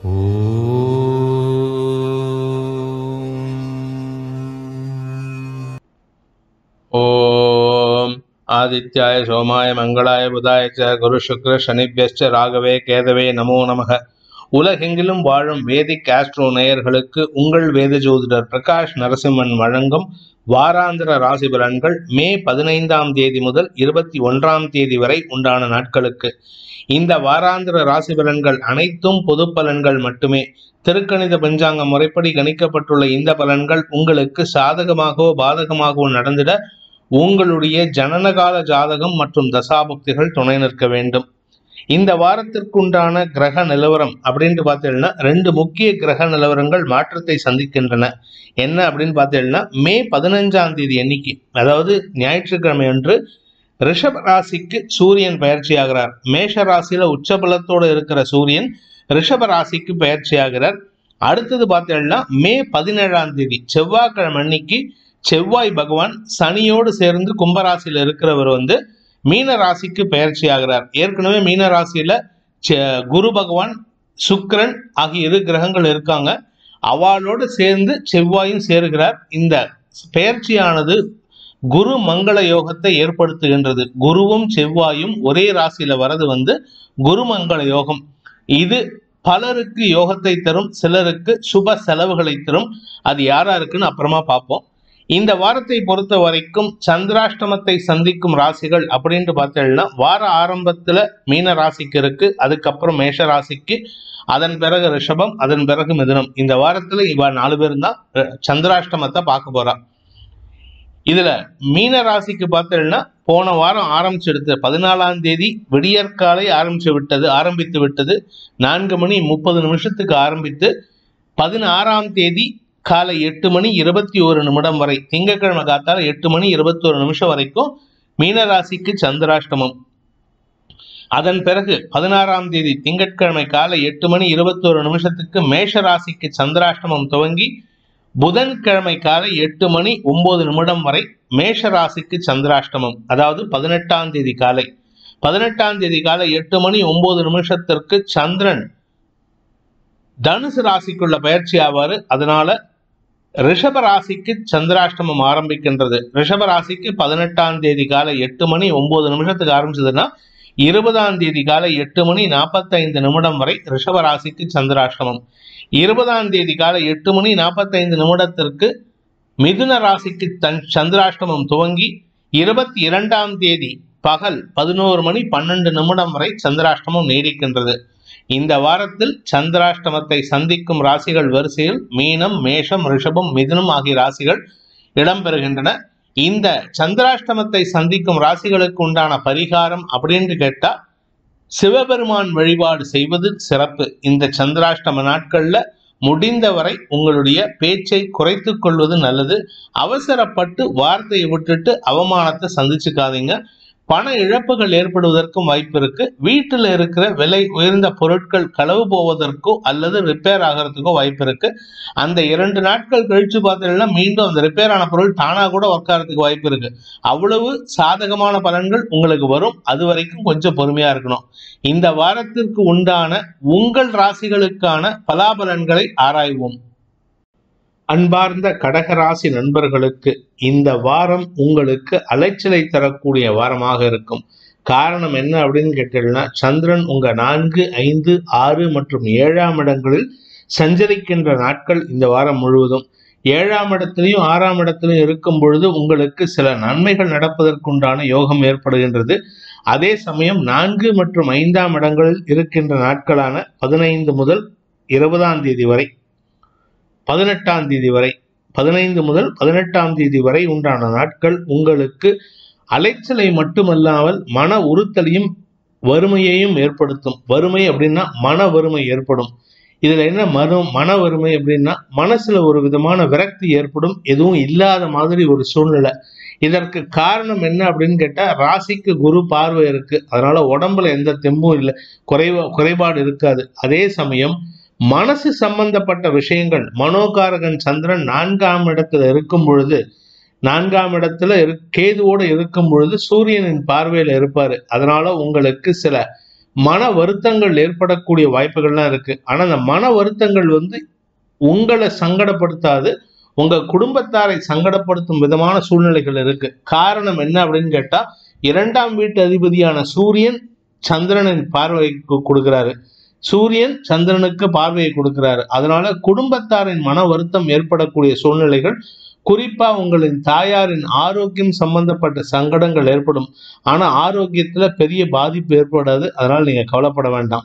ஓம் ஆதித்யாய சோமாய மங்களாய புதாய ச குரு சுக்ர சனிபியஸ்ச ராகவே கேதவே நமோ நமக உலகெங்கிலும் வாழும் வேதிக் ஆஸ்ட்ரோ நேயர்களுக்கு உங்கள் வேத ஜோதிடர் பிரகாஷ் நரசிம்மன் வழங்கும் வாராந்திர ராசி பலன்கள் மே பதினைந்தாம் தேதி முதல் இருபத்தி ஒன்றாம் தேதி வரை உண்டான நாட்களுக்கு இந்த வாராந்திர ராசி பலன்கள் அனைத்தும் பொது பலன்கள் மட்டுமே திருக்கணித பஞ்சாங்க முறைப்படி கணிக்கப்பட்டுள்ள இந்த பலன்கள் உங்களுக்கு சாதகமாகவோ பாதகமாகவோ நடந்திட உங்களுடைய ஜனனகால ஜாதகம் மற்றும் தசாபுக்திகள் துணை நிற்க வேண்டும் இந்த வாரத்திற்குண்டான கிரக நிலவரம் அப்படின்ட்டு பார்த்தீங்கன்னா ரெண்டு முக்கிய கிரக நிலவரங்கள் மாற்றத்தை சந்திக்கின்றன என்ன அப்படின்னு பார்த்தீங்கன்னா மே பதினஞ்சாம் தேதி அன்னைக்கு அதாவது ஞாயிற்றுக்கிழமை அன்று ரிஷப ராசிக்கு சூரியன் பயிற்சி ஆகிறார் மேஷ ராசியில உச்சபலத்தோடு இருக்கிற சூரியன் ரிஷப ராசிக்கு பயிற்சி ஆகிறார் அடுத்தது பார்த்தீங்கன்னா மே பதினேழாம் தேதி செவ்வாய்க்கிழமை அன்னைக்கு செவ்வாய் பகவான் சனியோடு சேர்ந்து கும்பராசியில் இருக்கிறவர் வந்து மீன ராசிக்கு பயிற்சி ஆகிறார் ஏற்கனவே மீன ராசியில செ- குரு பகவான் சுக்கிரன் ஆகிய இரு கிரகங்கள் இருக்காங்க அவளோடு சேர்ந்து செவ்வாயும் சேருகிறார் இந்த பெயர்ச்சியானது குரு மங்கள யோகத்தை ஏற்படுத்துகின்றது குருவும் செவ்வாயும் ஒரே ராசியில வரது வந்து குரு மங்கள யோகம் இது பலருக்கு யோகத்தை தரும் சிலருக்கு சுப செலவுகளை தரும் அது யாரா இருக்குன்னு அப்புறமா பார்ப்போம் இந்த வாரத்தை பொறுத்த வரைக்கும் சந்திராஷ்டமத்தை சந்திக்கும் ராசிகள் அப்படின்ட்டு பார்த்தீங்கன்னா வார ஆரம்பத்துல மீன ராசிக்கு இருக்கு அதுக்கப்புறம் மேஷ ராசிக்கு அதன் பிறகு ரிஷபம் அதன் பிறகு மிதுனம் இந்த வாரத்துல இவ நாலு பேரும் தான் அஹ், சந்திராஷ்டமத்தை பார்க்க போறா இதுல மீன ராசிக்கு பார்த்தீங்கன்னா போன வாரம் ஆரம்பிச்சு எடுத்த பதினாலாம் தேதி விடியற்காலை ஆரம்பிச்சு விட்டது ஆரம்பித்து விட்டது நான்கு மணி முப்பது நிமிஷத்துக்கு ஆரம்பித்து பதினாறாம் தேதி காலை எட்டு மணி இருபத்தி ஒரு நிமிடம் வரை திங்கட்கிழமை காத்தால எட்டு மணி இருபத்தி ஒரு நிமிஷம் வரைக்கும் மீனராசிக்கு சந்திராஷ்டமம் அதன் பிறகு பதினாறாம் தேதி திங்கட்கிழமை காலை எட்டு மணி இருபத்தோரு நிமிஷத்துக்கு மேஷ ராசிக்கு சந்திராஷ்டமம் துவங்கி புதன்கிழமை காலை எட்டு மணி ஒன்பது நிமிடம் வரை மேஷ ராசிக்கு சந்திராஷ்டமம் அதாவது பதினெட்டாம் தேதி காலை பதினெட்டாம் தேதி காலை எட்டு மணி ஒன்பது நிமிஷத்திற்கு சந்திரன் தனுசு ராசிக்குள்ள பயிற்சி ஆவாரு அதனால ரிஷப ராசிக்கு சந்திராஷ்டமம் ஆரம்பிக்கின்றது ரிஷப ராசிக்கு பதினெட்டாம் தேதி காலை எட்டு மணி ஒன்பது நிமிஷத்துக்கு ஆரம்பிச்சதுன்னா இருபதாம் தேதி காலை எட்டு மணி நாற்பத்தைந்து நிமிடம் வரை ரிஷப ராசிக்கு சந்திராஷ்டமம் இருபதாம் தேதி காலை எட்டு மணி நாற்பத்தைந்து நிமிடத்திற்கு மிதுன ராசிக்கு தன் சந்திராஷ்டமம் துவங்கி இருபத்தி இரண்டாம் தேதி பகல் பதினோரு மணி பன்னெண்டு நிமிடம் வரை சந்திராஷ்டமம் நீடிக்கின்றது இந்த வாரத்தில் சந்திராஷ்டமத்தை சந்திக்கும் ராசிகள் வரிசையில் மீனம் மேஷம் ரிஷபம் மிதுனம் ஆகிய ராசிகள் இடம்பெறுகின்றன இந்த சந்திராஷ்டமத்தை சந்திக்கும் ராசிகளுக்கு உண்டான பரிகாரம் அப்படின்னு கேட்டா சிவபெருமான் வழிபாடு செய்வது சிறப்பு இந்த சந்திராஷ்டம நாட்கள்ல முடிந்தவரை உங்களுடைய பேச்சை குறைத்துக் கொள்வது நல்லது அவசரப்பட்டு வார்த்தையை விட்டுட்டு அவமானத்தை சந்திச்சுக்காதீங்க பண இழப்புகள் ஏற்படுவதற்கும் வாய்ப்பு இருக்கு வீட்டில் இருக்கிற விலை உயர்ந்த பொருட்கள் களவு போவதற்கோ அல்லது ரிப்பேர் ஆகிறதுக்கோ வாய்ப்பு இருக்கு அந்த இரண்டு நாட்கள் கழிச்சு பார்த்தீங்கன்னா மீண்டும் அந்த ரிப்பேர் ஆன பொருள் தானா கூட உட்காரத்துக்கு வாய்ப்பு இருக்கு அவ்வளவு சாதகமான பலன்கள் உங்களுக்கு வரும் அது வரைக்கும் கொஞ்சம் பொறுமையா இருக்கணும் இந்த வாரத்திற்கு உண்டான உங்கள் ராசிகளுக்கான பலாபலன்களை ஆராய்வோம் அன்பார்ந்த கடகராசி நண்பர்களுக்கு இந்த வாரம் உங்களுக்கு அலைச்சலை தரக்கூடிய வாரமாக இருக்கும் காரணம் என்ன அப்படின்னு கேட்டீங்கன்னா சந்திரன் உங்க நான்கு ஐந்து ஆறு மற்றும் ஏழாம் இடங்களில் சஞ்சரிக்கின்ற நாட்கள் இந்த வாரம் முழுவதும் ஏழாம் இடத்திலையும் ஆறாம் இடத்திலையும் இருக்கும் பொழுது உங்களுக்கு சில நன்மைகள் நடப்பதற்குண்டான யோகம் ஏற்படுகின்றது அதே சமயம் நான்கு மற்றும் ஐந்தாம் இடங்களில் இருக்கின்ற நாட்களான பதினைந்து முதல் இருபதாம் தேதி வரை பதினெட்டாம் தேதி வரை பதினைந்து முதல் பதினெட்டாம் தேதி வரை உண்டான நாட்கள் உங்களுக்கு அலைச்சலை மட்டுமல்லாமல் மன உறுத்தலையும் வறுமையையும் ஏற்படுத்தும் வறுமை அப்படின்னா மன வறுமை ஏற்படும் இதுல என்ன மன மன வறுமை அப்படின்னா மனசுல ஒரு விதமான விரக்தி ஏற்படும் எதுவும் இல்லாத மாதிரி ஒரு சூழ்நிலை இதற்கு காரணம் என்ன அப்படின்னு கேட்டா ராசிக்கு குரு பார்வை இருக்கு அதனால உடம்புல எந்த தெம்பும் இல்லை குறைவா குறைபாடு இருக்காது அதே சமயம் மனசு சம்பந்தப்பட்ட விஷயங்கள் மனோகாரகன் சந்திரன் நான்காம் இடத்துல இருக்கும் பொழுது நான்காம் இடத்துல இரு கேதுவோடு இருக்கும் பொழுது சூரியனின் பார்வையில இருப்பாரு அதனால உங்களுக்கு சில மன வருத்தங்கள் ஏற்படக்கூடிய வாய்ப்புகள்லாம் இருக்கு ஆனா அந்த மன வருத்தங்கள் வந்து உங்களை சங்கடப்படுத்தாது உங்க குடும்பத்தாரை சங்கடப்படுத்தும் விதமான சூழ்நிலைகள் இருக்கு காரணம் என்ன அப்படின்னு கேட்டா இரண்டாம் வீட்டு அதிபதியான சூரியன் சந்திரனின் பார்வை கு- கொடுக்கிறாரு சூரியன் சந்திரனுக்கு பார்வையை கொடுக்கிறாரு அதனால குடும்பத்தாரின் மன வருத்தம் ஏற்படக்கூடிய சூழ்நிலைகள் குறிப்பா உங்களின் தாயாரின் ஆரோக்கியம் சம்பந்தப்பட்ட சங்கடங்கள் ஏற்படும் ஆனா ஆரோக்கியத்துல பெரிய பாதிப்பு ஏற்படாது அதனால நீங்க கவலைப்பட வேண்டாம்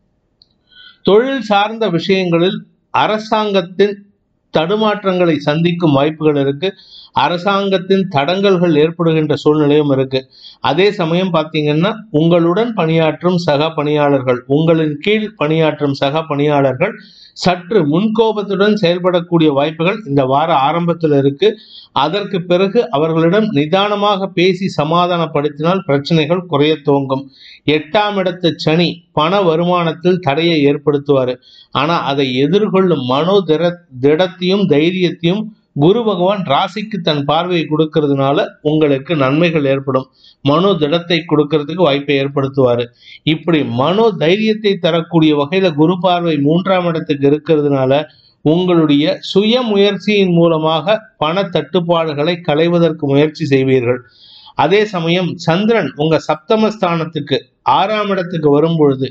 தொழில் சார்ந்த விஷயங்களில் அரசாங்கத்தின் தடுமாற்றங்களை சந்திக்கும் வாய்ப்புகள் இருக்கு அரசாங்கத்தின் தடங்கல்கள் ஏற்படுகின்ற சூழ்நிலையும் இருக்கு அதே சமயம் பார்த்தீங்கன்னா உங்களுடன் பணியாற்றும் சக பணியாளர்கள் உங்களின் கீழ் பணியாற்றும் சக பணியாளர்கள் சற்று முன்கோபத்துடன் செயல்படக்கூடிய வாய்ப்புகள் இந்த வார ஆரம்பத்தில் இருக்கு அதற்கு பிறகு அவர்களிடம் நிதானமாக பேசி சமாதானப்படுத்தினால் பிரச்சனைகள் குறைய துவங்கும் எட்டாம் இடத்து சனி பண வருமானத்தில் தடையை ஏற்படுத்துவார் ஆனா அதை எதிர்கொள்ளும் மனோ திட திடத்தையும் தைரியத்தையும் குரு பகவான் ராசிக்கு தன் பார்வையை கொடுக்கறதுனால உங்களுக்கு நன்மைகள் ஏற்படும் மனோ திடத்தை கொடுக்கறதுக்கு வாய்ப்பை ஏற்படுத்துவாரு இப்படி மனோ தைரியத்தை தரக்கூடிய வகையில குரு பார்வை மூன்றாம் இடத்துக்கு இருக்கிறதுனால உங்களுடைய சுய முயற்சியின் மூலமாக பண தட்டுப்பாடுகளை களைவதற்கு முயற்சி செய்வீர்கள் அதே சமயம் சந்திரன் உங்க சப்தமஸ்தானத்துக்கு ஆறாம் இடத்துக்கு வரும் பொழுது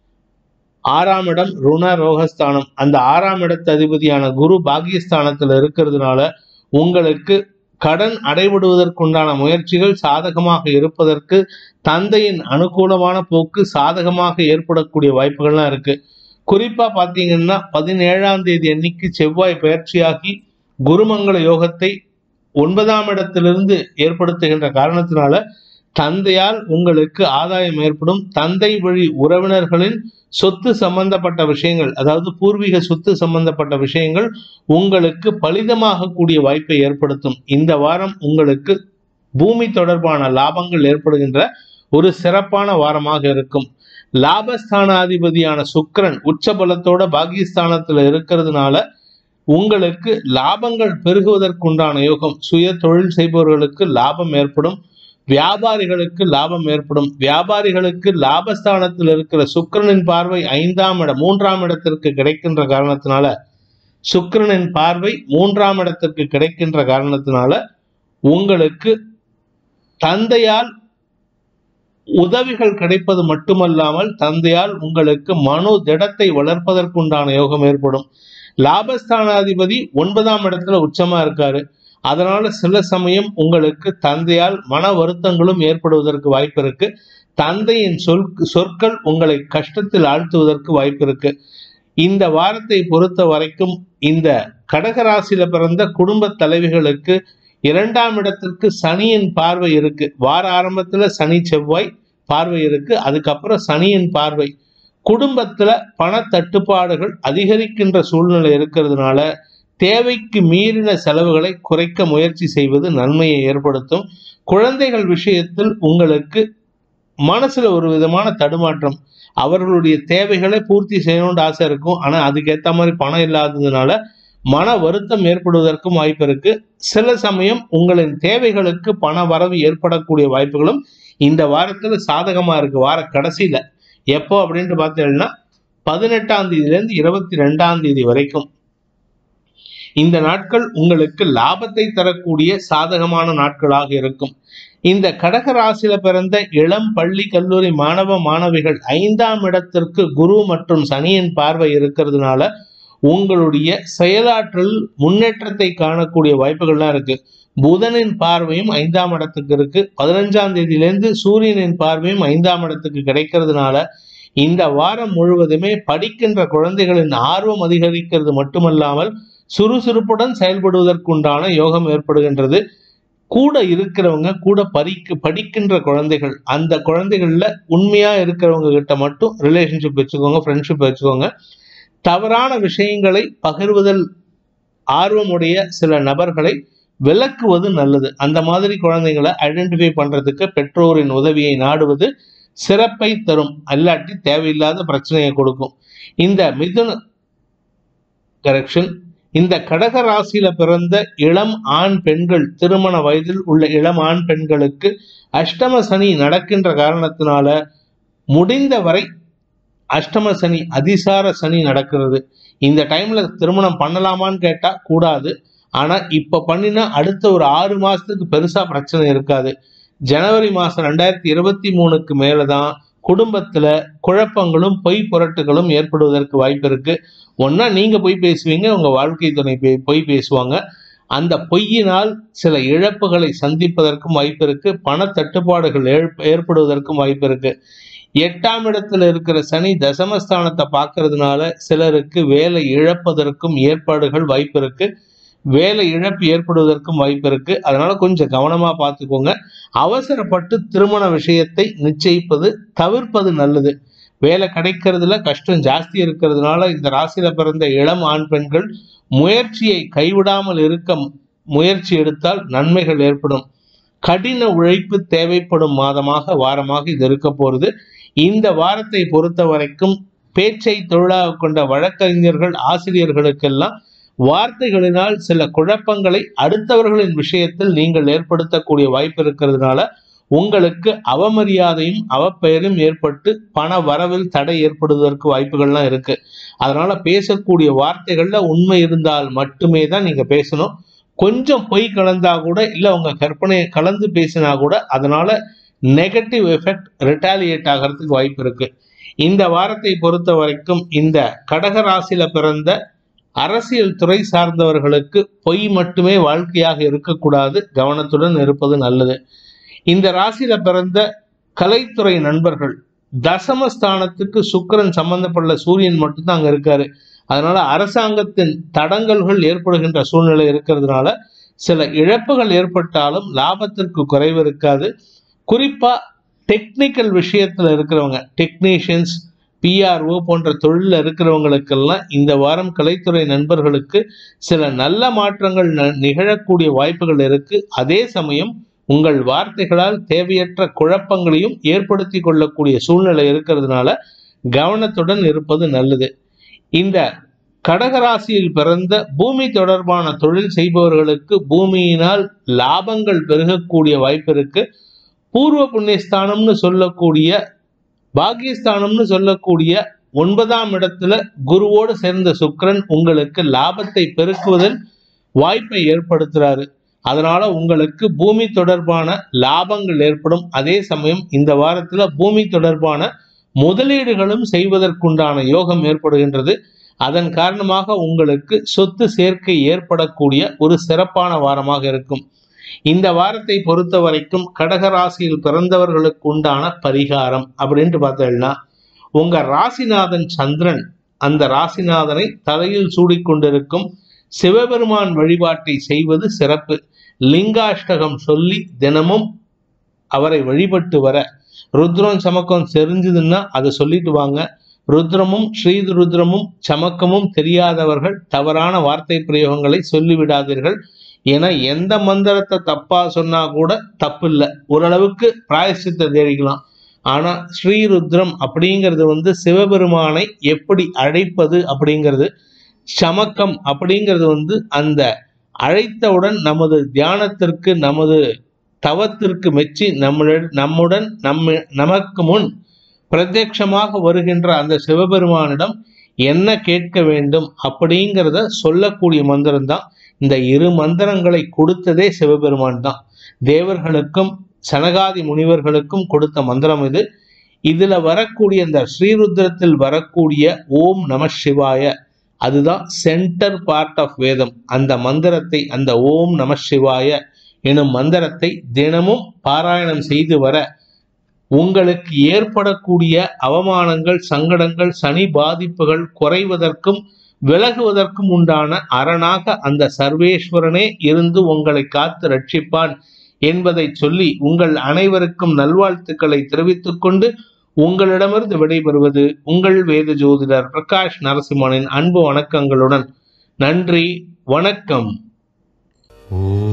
ஆறாம் இடம் ருண ரோகஸ்தானம் அந்த ஆறாம் இடத்து அதிபதியான குரு பாகியஸ்தானத்துல இருக்கிறதுனால உங்களுக்கு கடன் அடைபடுவதற்குண்டான முயற்சிகள் சாதகமாக இருப்பதற்கு தந்தையின் அனுகூலமான போக்கு சாதகமாக ஏற்படக்கூடிய வாய்ப்புகள்லாம் இருக்கு குறிப்பா பாத்தீங்கன்னா பதினேழாம் தேதி அன்னைக்கு செவ்வாய் பயிற்சியாகி குருமங்கள யோகத்தை ஒன்பதாம் இடத்திலிருந்து ஏற்படுத்துகின்ற காரணத்தினால தந்தையால் உங்களுக்கு ஆதாயம் ஏற்படும் தந்தை வழி உறவினர்களின் சொத்து சம்பந்தப்பட்ட விஷயங்கள் அதாவது பூர்வீக சொத்து சம்பந்தப்பட்ட விஷயங்கள் உங்களுக்கு பலிதமாக கூடிய வாய்ப்பை ஏற்படுத்தும் இந்த வாரம் உங்களுக்கு பூமி தொடர்பான லாபங்கள் ஏற்படுகின்ற ஒரு சிறப்பான வாரமாக இருக்கும் லாபஸ்தானாதிபதியான சுக்கிரன் உச்சபலத்தோட பாகிஸ்தானத்துல இருக்கிறதுனால உங்களுக்கு லாபங்கள் பெருகுவதற்குண்டான யோகம் சுய தொழில் செய்பவர்களுக்கு லாபம் ஏற்படும் வியாபாரிகளுக்கு லாபம் ஏற்படும் வியாபாரிகளுக்கு லாபஸ்தானத்தில் இருக்கிற சுக்கிரனின் பார்வை ஐந்தாம் இடம் மூன்றாம் இடத்திற்கு கிடைக்கின்ற காரணத்தினால சுக்கிரனின் பார்வை மூன்றாம் இடத்திற்கு கிடைக்கின்ற காரணத்தினால உங்களுக்கு தந்தையால் உதவிகள் கிடைப்பது மட்டுமல்லாமல் தந்தையால் உங்களுக்கு மனு திடத்தை வளர்ப்பதற்குண்டான யோகம் ஏற்படும் லாபஸ்தானாதிபதி ஒன்பதாம் இடத்துல உச்சமா இருக்காரு அதனால சில சமயம் உங்களுக்கு தந்தையால் மன வருத்தங்களும் ஏற்படுவதற்கு வாய்ப்பு இருக்கு தந்தையின் சொல் சொற்கள் உங்களை கஷ்டத்தில் ஆழ்த்துவதற்கு வாய்ப்பு இருக்கு இந்த வாரத்தை பொறுத்த வரைக்கும் இந்த கடகராசியில பிறந்த குடும்ப தலைவிகளுக்கு இரண்டாம் இடத்திற்கு சனியின் பார்வை இருக்கு வார ஆரம்பத்துல சனி செவ்வாய் பார்வை இருக்கு அதுக்கப்புறம் சனியின் பார்வை குடும்பத்துல பண தட்டுப்பாடுகள் அதிகரிக்கின்ற சூழ்நிலை இருக்கிறதுனால தேவைக்கு மீறின செலவுகளை குறைக்க முயற்சி செய்வது நன்மையை ஏற்படுத்தும் குழந்தைகள் விஷயத்தில் உங்களுக்கு மனசுல ஒரு விதமான தடுமாற்றம் அவர்களுடைய தேவைகளை பூர்த்தி செய்யணும்னு ஆசை இருக்கும் ஆனா அதுக்கேற்ற மாதிரி பணம் இல்லாததுனால மன வருத்தம் ஏற்படுவதற்கும் வாய்ப்பு இருக்கு சில சமயம் உங்களின் தேவைகளுக்கு பண வரவு ஏற்படக்கூடிய வாய்ப்புகளும் இந்த வாரத்துல சாதகமா இருக்கு வார கடைசியில எப்போ அப்படின்ட்டு பார்த்தீங்கன்னா பதினெட்டாம் தேதியிலேருந்து இருபத்தி ரெண்டாம் தேதி வரைக்கும் இந்த நாட்கள் உங்களுக்கு லாபத்தை தரக்கூடிய சாதகமான நாட்களாக இருக்கும் இந்த கடக ராசியில பிறந்த இளம் பள்ளி கல்லூரி மாணவ மாணவிகள் ஐந்தாம் இடத்திற்கு குரு மற்றும் சனியின் பார்வை இருக்கிறதுனால உங்களுடைய செயலாற்றல் முன்னேற்றத்தை காணக்கூடிய வாய்ப்புகள்லாம் இருக்கு புதனின் பார்வையும் ஐந்தாம் இடத்துக்கு இருக்கு பதினஞ்சாம் தேதியிலேருந்து சூரியனின் பார்வையும் ஐந்தாம் இடத்துக்கு கிடைக்கிறதுனால இந்த வாரம் முழுவதுமே படிக்கின்ற குழந்தைகளின் ஆர்வம் அதிகரிக்கிறது மட்டுமல்லாமல் சுறுசுறுப்புடன் செயல்படுவதற்குண்டான யோகம் ஏற்படுகின்றது கூட இருக்கிறவங்க கூட பறிக்க படிக்கின்ற குழந்தைகள் அந்த குழந்தைகள்ல உண்மையா இருக்கிறவங்க கிட்ட மட்டும் ரிலேஷன்ஷிப் வச்சுக்கோங்க ஃப்ரெண்ட்ஷிப் வச்சுக்கோங்க தவறான விஷயங்களை பகிர்வதில் ஆர்வமுடைய சில நபர்களை விலக்குவது நல்லது அந்த மாதிரி குழந்தைகளை ஐடென்டிஃபை பண்றதுக்கு பெற்றோரின் உதவியை நாடுவது சிறப்பை தரும் அல்லாட்டி தேவையில்லாத பிரச்சனையை கொடுக்கும் இந்த மிதுன கரெக்ஷன் இந்த கடக ராசியில பிறந்த இளம் ஆண் பெண்கள் திருமண வயதில் உள்ள இளம் ஆண் பெண்களுக்கு அஷ்டம சனி நடக்கின்ற காரணத்தினால முடிந்தவரை அஷ்டம சனி அதிசார சனி நடக்கிறது இந்த டைம்ல திருமணம் பண்ணலாமான்னு கேட்டா கூடாது ஆனா இப்ப பண்ணினா அடுத்த ஒரு ஆறு மாசத்துக்கு பெருசா பிரச்சனை இருக்காது ஜனவரி மாசம் ரெண்டாயிரத்தி இருபத்தி மூணுக்கு மேலதான் குடும்பத்துல குழப்பங்களும் பொய் புரட்டுகளும் ஏற்படுவதற்கு வாய்ப்பு இருக்கு ஒன்னா நீங்க பொய் பேசுவீங்க உங்க வாழ்க்கை துணை பொய் பொய் பேசுவாங்க அந்த பொய்யினால் சில இழப்புகளை சந்திப்பதற்கும் வாய்ப்பு இருக்கு பண தட்டுப்பாடுகள் ஏற்ப- ஏற்படுவதற்கும் வாய்ப்பு இருக்கு எட்டாம் இடத்துல இருக்கிற சனி தசமஸ்தானத்தை பார்க்கறதுனால சிலருக்கு வேலை இழப்பதற்கும் ஏற்பாடுகள் வாய்ப்பு இருக்கு வேலை இழப்பு ஏற்படுவதற்கும் வாய்ப்பு இருக்கு அதனால கொஞ்சம் கவனமா பார்த்துக்கோங்க அவசரப்பட்டு திருமண விஷயத்தை நிச்சயிப்பது தவிர்ப்பது நல்லது வேலை கிடைக்கிறதுல கஷ்டம் ஜாஸ்தி இருக்கிறதுனால இந்த ராசியில பிறந்த இளம் ஆண் பெண்கள் முயற்சியை கைவிடாமல் இருக்க முயற்சி எடுத்தால் நன்மைகள் ஏற்படும் கடின உழைப்பு தேவைப்படும் மாதமாக வாரமாக இது இருக்க போறது இந்த வாரத்தை பொறுத்த வரைக்கும் பேச்சை தொழிலாக கொண்ட வழக்கறிஞர்கள் ஆசிரியர்களுக்கெல்லாம் வார்த்தைகளினால் சில குழப்பங்களை அடுத்தவர்களின் விஷயத்தில் நீங்கள் ஏற்படுத்தக்கூடிய வாய்ப்பு இருக்கிறதுனால உங்களுக்கு அவமரியாதையும் அவப்பெயரும் ஏற்பட்டு பண வரவில் தடை ஏற்படுவதற்கு வாய்ப்புகள்லாம் இருக்கு அதனால பேசக்கூடிய வார்த்தைகள்ல உண்மை இருந்தால் மட்டுமே தான் நீங்க பேசணும் கொஞ்சம் பொய் கலந்தா கூட இல்ல உங்க கற்பனையை கலந்து பேசினா கூட அதனால நெகட்டிவ் எஃபெக்ட் ரிட்டாலியேட் ஆகிறதுக்கு வாய்ப்பு இருக்கு இந்த வாரத்தை பொறுத்த வரைக்கும் இந்த கடக ராசியில பிறந்த அரசியல் துறை சார்ந்தவர்களுக்கு பொய் மட்டுமே வாழ்க்கையாக இருக்கக்கூடாது கவனத்துடன் இருப்பது நல்லது இந்த ராசியில பிறந்த கலைத்துறை நண்பர்கள் தசமஸ்தானத்துக்கு சுக்கிரன் சம்பந்தப்பட்ட சூரியன் மட்டும்தான் அங்க இருக்காரு அதனால அரசாங்கத்தின் தடங்கல்கள் ஏற்படுகின்ற சூழ்நிலை இருக்கிறதுனால சில இழப்புகள் ஏற்பட்டாலும் லாபத்திற்கு குறைவு இருக்காது குறிப்பா டெக்னிக்கல் விஷயத்துல இருக்கிறவங்க டெக்னீஷியன்ஸ் பிஆர்ஓ போன்ற தொழிலில் இருக்கிறவங்களுக்கெல்லாம் இந்த வாரம் கலைத்துறை நண்பர்களுக்கு சில நல்ல மாற்றங்கள் ந- நிகழக்கூடிய வாய்ப்புகள் இருக்கு அதே சமயம் உங்கள் வார்த்தைகளால் தேவையற்ற குழப்பங்களையும் ஏற்படுத்தி கொள்ளக்கூடிய சூழ்நிலை இருக்கிறதுனால கவனத்துடன் இருப்பது நல்லது இந்த கடகராசியில் பிறந்த பூமி தொடர்பான தொழில் செய்பவர்களுக்கு பூமியினால் லாபங்கள் பெருகக்கூடிய வாய்ப்பு இருக்கு பூர்வ புண்ணியஸ்தானம்னு சொல்லக்கூடிய பாகியஸ்தானம்னு சொல்லக்கூடிய ஒன்பதாம் இடத்துல குருவோடு சேர்ந்த சுக்கிரன் உங்களுக்கு லாபத்தை பெருக்குவதில் வாய்ப்பை ஏற்படுத்துறாரு அதனால உங்களுக்கு பூமி தொடர்பான லாபங்கள் ஏற்படும் அதே சமயம் இந்த வாரத்துல பூமி தொடர்பான முதலீடுகளும் செய்வதற்குண்டான யோகம் ஏற்படுகின்றது அதன் காரணமாக உங்களுக்கு சொத்து சேர்க்கை ஏற்படக்கூடிய ஒரு சிறப்பான வாரமாக இருக்கும் இந்த வாரத்தை பொறுத்த வரைக்கும் கடகராசியில் பிறந்தவர்களுக்கு உண்டான பரிகாரம் அப்படின்ட்டு பார்த்தோம்னா உங்க ராசிநாதன் சந்திரன் அந்த ராசிநாதனை தலையில் சூடிக்கொண்டிருக்கும் சிவபெருமான் வழிபாட்டை செய்வது சிறப்பு லிங்காஷ்டகம் சொல்லி தினமும் அவரை வழிபட்டு வர ருத்ரம் சமக்கம் தெரிஞ்சதுன்னா அதை சொல்லிட்டு வாங்க ருத்ரமும் ஸ்ரீ ருத்ரமும் சமக்கமும் தெரியாதவர்கள் தவறான வார்த்தை பிரயோகங்களை சொல்லிவிடாதீர்கள் ஏன்னா எந்த மந்திரத்தை தப்பா சொன்னா கூட தப்பு இல்லை ஓரளவுக்கு பிராயசித்தை தேடிக்கலாம் ஆனா ஸ்ரீருத்ரம் அப்படிங்கிறது வந்து சிவபெருமானை எப்படி அழைப்பது அப்படிங்கிறது சமக்கம் அப்படிங்கிறது வந்து அந்த அழைத்தவுடன் நமது தியானத்திற்கு நமது தவத்திற்கு மெச்சி நம்முடன் நம்முடன் நம்ம நமக்கு முன் பிரத்யட்சமாக வருகின்ற அந்த சிவபெருமானிடம் என்ன கேட்க வேண்டும் அப்படிங்கிறத சொல்லக்கூடிய மந்திரம் தான் இந்த இரு மந்திரங்களை கொடுத்ததே சிவபெருமான் தான் தேவர்களுக்கும் சனகாதி முனிவர்களுக்கும் கொடுத்த மந்திரம் இது இதுல வரக்கூடிய இந்த ஸ்ரீருத்ரத்தில் வரக்கூடிய ஓம் நம சிவாய அதுதான் சென்டர் பார்ட் ஆஃப் வேதம் அந்த மந்திரத்தை அந்த ஓம் நம சிவாய எனும் மந்திரத்தை தினமும் பாராயணம் செய்து வர உங்களுக்கு ஏற்படக்கூடிய அவமானங்கள் சங்கடங்கள் சனி பாதிப்புகள் குறைவதற்கும் விலகுவதற்கும் உண்டான அரணாக அந்த சர்வேஸ்வரனே இருந்து உங்களை காத்து ரட்சிப்பான் என்பதை சொல்லி உங்கள் அனைவருக்கும் நல்வாழ்த்துக்களை தெரிவித்துக் கொண்டு உங்களிடமிருந்து விடைபெறுவது உங்கள் வேத ஜோதிடர் பிரகாஷ் நரசிம்மனின் அன்பு வணக்கங்களுடன் நன்றி வணக்கம் ஓம்